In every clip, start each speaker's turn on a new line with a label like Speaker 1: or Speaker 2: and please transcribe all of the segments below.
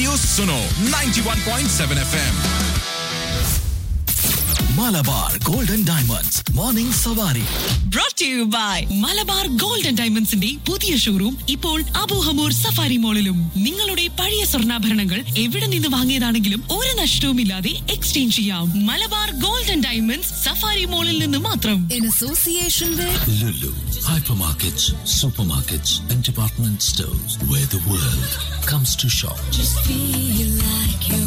Speaker 1: Radio Suno 91.7 FM.
Speaker 2: Malabar golden diamonds morning Savari
Speaker 3: brought to you by Malabar gold and ഡയമണ്ട്സിന്റെ പുതിയ showroom ഇപ്പോൾ Abu Hamour safari മോളിലും നിങ്ങളുടെ പഴയ സ്വർണ്ണാഭരണങ്ങൾ എവിടെ നിന്ന് വാങ്ങിയതാണെങ്കിലും ഒരു നഷ്ടവുമില്ലാതെ എക്സ്ചേഞ്ച് ചെയ്യാം Malabar gold and diamonds safari മോളിൽ നിന്ന് മാത്രം
Speaker 4: in association with
Speaker 2: Lulu hypermarkets, supermarkets, and department stores where the world comes to shop.
Speaker 4: feel like you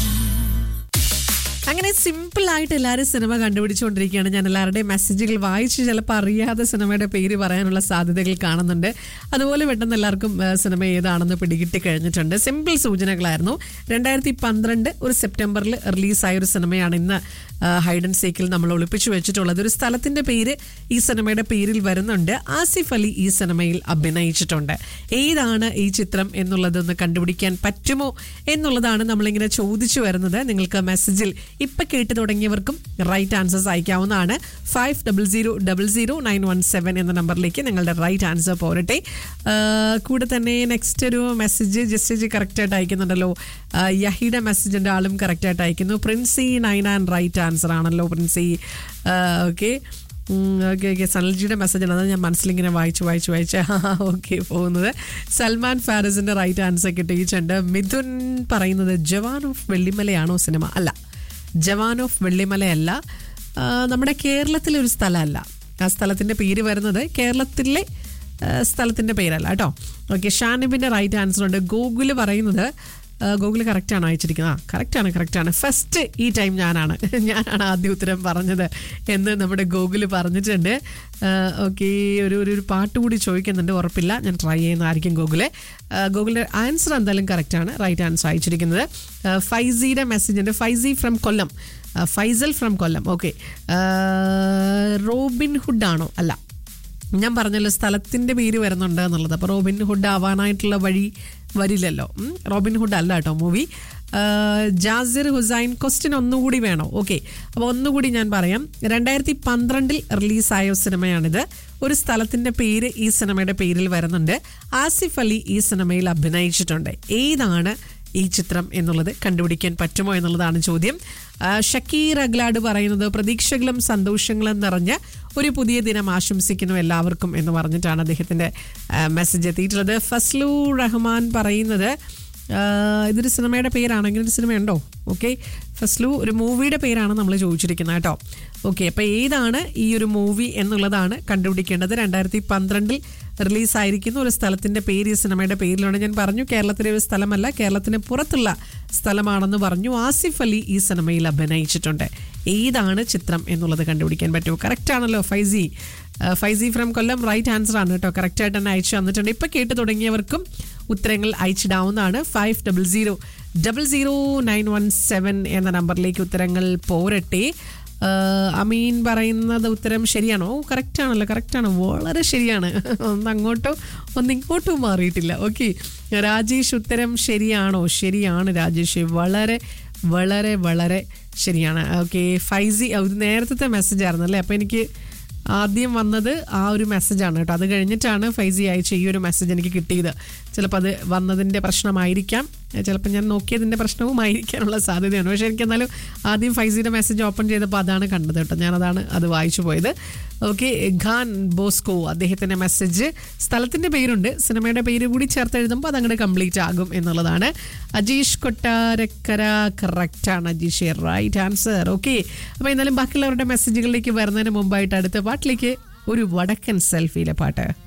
Speaker 5: അങ്ങനെ സിമ്പിൾ ആയിട്ട് എല്ലാവരും സിനിമ കണ്ടുപിടിച്ചുകൊണ്ടിരിക്കുകയാണ് ഞാൻ എല്ലാവരുടെയും മെസ്സേജുകൾ വായിച്ച് ചിലപ്പോൾ അറിയാതെ സിനിമയുടെ പേര് പറയാനുള്ള സാധ്യതകൾ കാണുന്നുണ്ട് അതുപോലെ പെട്ടെന്ന് എല്ലാവർക്കും ആ, സിനിമ ഏതാണെന്ന് പിടികിട്ടി കഴിഞ്ഞിട്ടുണ്ട് സിമ്പിൾ സൂചനകളായിരുന്നു രണ്ടായിരത്തി പന്ത്രണ്ട് ഒരു സെപ്റ്റംബറിൽ റിലീസായ ഒരു സിനിമയാണ് ഇന്ന് ഹൈഡ് ആൻഡ് സീക്കിൽ നമ്മൾ ഒളിപ്പിച്ചു വെച്ചിട്ടുള്ളത് ഒരു സ്ഥലത്തിന്റെ പേര് ഈ സിനിമയുടെ പേരിൽ വരുന്നുണ്ട് ആസിഫ് അലി ഈ സിനിമയിൽ അഭിനയിച്ചിട്ടുണ്ട് ഏതാണ് ഈ ചിത്രം എന്നുള്ളതൊന്ന് കണ്ടുപിടിക്കാൻ പറ്റുമോ എന്നുള്ളതാണ് നമ്മളിങ്ങനെ ചോദിച്ചു വരുന്നത് നിങ്ങൾക്ക് മെസ്സേജിൽ ഇപ്പൊ കേട്ട് തുടങ്ങിയവർക്കും റൈറ്റ് ആൻസേഴ്സ് അയക്കാവുന്നതാണ് five double zero double zero nine one seven എന്ന നമ്പറിലേക്ക് നിങ്ങളുടെ റൈറ്റ് ആൻസർ പോരട്ടെ ആ, കൂടെ തന്നെ നെക്സ്റ്റ് ഒരു മെസ്സേജ് ജസ്റ്റ് കറക്റ്റായിട്ട് അയക്കുന്നുണ്ടല്ലോ ആ, യഹിയുടെ മെസ്സേജിന്റെ ആളും കറക്റ്റായിട്ട് അയക്കുന്നു Princy nine and right answer ആണല്ലോ പ്രിൻസി ഓക്കെ ഓക്കെ ഓക്കെ സനൽജിയുടെ മെസ്സേജ് ആണ് അത് ഞാൻ മനസ്സിലിങ്ങനെ വായിച്ച് വായിച്ച് വായിച്ച് ഓക്കെ പോകുന്നത് സൽമാൻ ഫാരിസിന്റെ റൈറ്റ് ആൻസർ കിട്ടിയിട്ടുണ്ട് മിഥുൻ പറയുന്നത് ജവാൻ ഓഫ് വെള്ളിമലയാണോ സിനിമ അല്ല ജവാൻ ഓഫ് വെള്ളിമലയല്ല ആ, നമ്മുടെ കേരളത്തിലെ ഒരു സ്ഥലമല്ല ആ സ്ഥലത്തിന്റെ പേര് വരുന്നത് കേരളത്തിലെ ആ, സ്ഥലത്തിന്റെ പേരല്ല കേട്ടോ ഓക്കെ ഷാനിബിന്റെ റൈറ്റ് ആൻസർ ഉണ്ട് ഗൂഗിള് പറയുന്നത് ഗൂഗിൾ കറക്റ്റാണ് അയച്ചിരിക്കുന്നത് ആ കറക്റ്റാണ് കറക്റ്റാണ് ഫസ്റ്റ് ഈ ടൈം ഞാനാണ് ഞാനാണ് ആദ്യ ഉത്തരം പറഞ്ഞത് എന്ന് നമ്മുടെ ഗൂഗിള് പറഞ്ഞിട്ടുണ്ട് ഓക്കെ ഒരു ഒരു ഒരു പാട്ട് കൂടി ചോദിക്കുന്നുണ്ട് ഉറപ്പില്ല ഞാൻ ട്രൈ ചെയ്യുന്നതായിരിക്കും ഗൂഗിള് ഗൂഗിളിൻ്റെ ആൻസർ എന്തായാലും കറക്റ്റാണ് റൈറ്റ് ആൻസർ അയച്ചിരിക്കുന്നത് ആ, ഫൈസിയുടെ മെസ്സേജ് ഉണ്ട് ഫൈസി ഫ്രം കൊല്ലം ആ, Faisal from Kollam okay Robin Hood ആണോ അല്ല ഞാൻ പറഞ്ഞല്ലോ സ്ഥലത്തിന്റെ പേര് വരുന്നുണ്ട് എന്നുള്ളത് അപ്പോൾ റോബിൻ ഹുഡ് ആവാനായിട്ടുള്ള വഴി വരില്ലല്ലോ ഉം. റോബിൻ ഹുഡ് അല്ല കേട്ടോ മൂവി ജാസിർ ഹുസൈൻ ക്വസ്റ്റ്യൻ ഒന്നുകൂടി വേണോ ഓക്കെ അപ്പോൾ ഒന്നുകൂടി ഞാൻ പറയാം രണ്ടായിരത്തി പന്ത്രണ്ടിൽ റിലീസായ സിനിമയാണിത് ഒരു സ്ഥലത്തിന്റെ പേര് ഈ സിനിമയുടെ പേരിൽ വരുന്നുണ്ട് ആസിഫ് അലി ഈ സിനിമയിൽ അഭിനയിച്ചിട്ടുണ്ട് ഏതാണ് ഈ ചിത്രം എന്നുള്ളത് കണ്ടുപിടിക്കാൻ പറ്റുമോ എന്നുള്ളതാണ് ചോദ്യം ആ, ഷക്കീർ അഗ്ലാഡ് പറയുന്നത് പ്രതീക്ഷകളും സന്തോഷങ്ങളും നിറഞ്ഞ ഒരു പുതിയ ദിനം ആശംസിക്കുന്നു എല്ലാവർക്കും എന്ന് പറഞ്ഞിട്ടാണ് അദ്ദേഹത്തിന്റെ മെസ്സേജ് എത്തിയിട്ടുള്ളത് ഫസ്ലു റഹ്മാൻ പറയുന്നത് ആ, ഇതൊരു സിനിമയുടെ പേരാണ് ഇങ്ങനെ ഒരു സിനിമയുണ്ടോ ഓക്കെ ഫസ്ലു ഒരു മൂവിയുടെ പേരാണ് നമ്മൾ ചോദിച്ചിരിക്കുന്നത് കേട്ടോ ഓക്കെ അപ്പോൾ ഏതാണ് ഈ ഒരു മൂവി എന്നുള്ളതാണ് കണ്ടുപിടിക്കേണ്ടത് രണ്ടായിരത്തി പന്ത്രണ്ടിൽ റിലീസായിരിക്കുന്ന ഒരു സ്ഥലത്തിന്റെ പേര് ഈ സിനിമയുടെ പേരിലാണ് ഞാൻ പറഞ്ഞു കേരളത്തിലെ ഒരു സ്ഥലമല്ല കേരളത്തിന് പുറത്തുള്ള സ്ഥലമാണെന്ന് പറഞ്ഞു ആസിഫ് അലി ഈ സിനിമയിൽ അഭിനയിച്ചിട്ടുണ്ട് ഏതാണ് ചിത്രം എന്നുള്ളത് കണ്ടുപിടിക്കാൻ പറ്റുമോ കറക്റ്റ് ആണല്ലോ ഫൈസി ആ, Faizy from Kollam right answer ആണ് കേട്ടോ കറക്റ്റ് ആയിട്ട് തന്നെ അയച്ചു തന്നിട്ടുണ്ട് ഇപ്പൊ കേട്ട് തുടങ്ങിയവർക്കും ഉത്തരങ്ങൾ അയച്ചിടാവുന്നതാണ് five double zero double zero nine one seven എന്ന നമ്പറിലേക്ക് ഉത്തരങ്ങൾ പോരട്ടെ ആ, അമീൻ പറയുന്നത് ഉത്തരം ശരിയാണോ ഓ കറക്റ്റ് ആണല്ലോ കറക്റ്റ് ആണ് വളരെ ശരിയാണ് ഒന്ന് അങ്ങോട്ടോ ഒന്ന് ഇങ്ങോട്ടോ മാറിയിട്ടില്ല ഓക്കെ രാജേഷ് ഉത്തരം ശരിയാണോ ശരിയാണ് രാജേഷ് വളരെ വളരെ വളരെ ശരിയാണ് ഓക്കെ ഫൈസി അത് നേരത്തെ മെസ്സേജ് ആയിരുന്നു അല്ലേ അപ്പോൾ എനിക്ക് ആദ്യം വന്നത് ആ ഒരു മെസ്സേജാണ് കേട്ടോ അത് കഴിഞ്ഞിട്ടാണ് ഫൈസി അയച്ച ഈ ഒരു മെസ്സേജ് എനിക്ക് കിട്ടിയത് ചിലപ്പോൾ അത് വന്നതിൻ്റെ പ്രശ്നമായിരിക്കാം ചിലപ്പോൾ ഞാൻ നോക്കിയതിൻ്റെ പ്രശ്നവുമായിരിക്കാനുള്ള സാധ്യതയാണ് പക്ഷേ എനിക്ക് എന്നാലും ആദ്യം ഫൈസിയുടെ മെസ്സേജ് ഓപ്പൺ ചെയ്തപ്പോൾ അതാണ് കണ്ടത് കേട്ടോ ഞാനതാണ് അത് വായിച്ചു പോയത് ഓക്കെ ഖാൻ ബോസ്കോ അദ്ദേഹത്തിൻ്റെ മെസ്സേജ് സ്ഥലത്തിൻ്റെ പേരുണ്ട് സിനിമയുടെ പേര് കൂടി ചേർത്ത് എഴുതുമ്പോൾ അതങ്ങോട്ട് കംപ്ലീറ്റ് ആകും എന്നുള്ളതാണ് അജീഷ് കൊട്ടാരക്കര കറക്റ്റാണ് അജീഷ് റൈറ്റ് ആൻസർ ഓക്കെ അപ്പോൾ എന്നാലും ബാക്കിയുള്ളവരുടെ മെസ്സേജുകളിലേക്ക് വരുന്നതിന് മുമ്പായിട്ട് അടുത്ത പാട്ടിലേക്ക് ഒരു വടക്കൻ സെൽഫിയിലെ പാട്ട്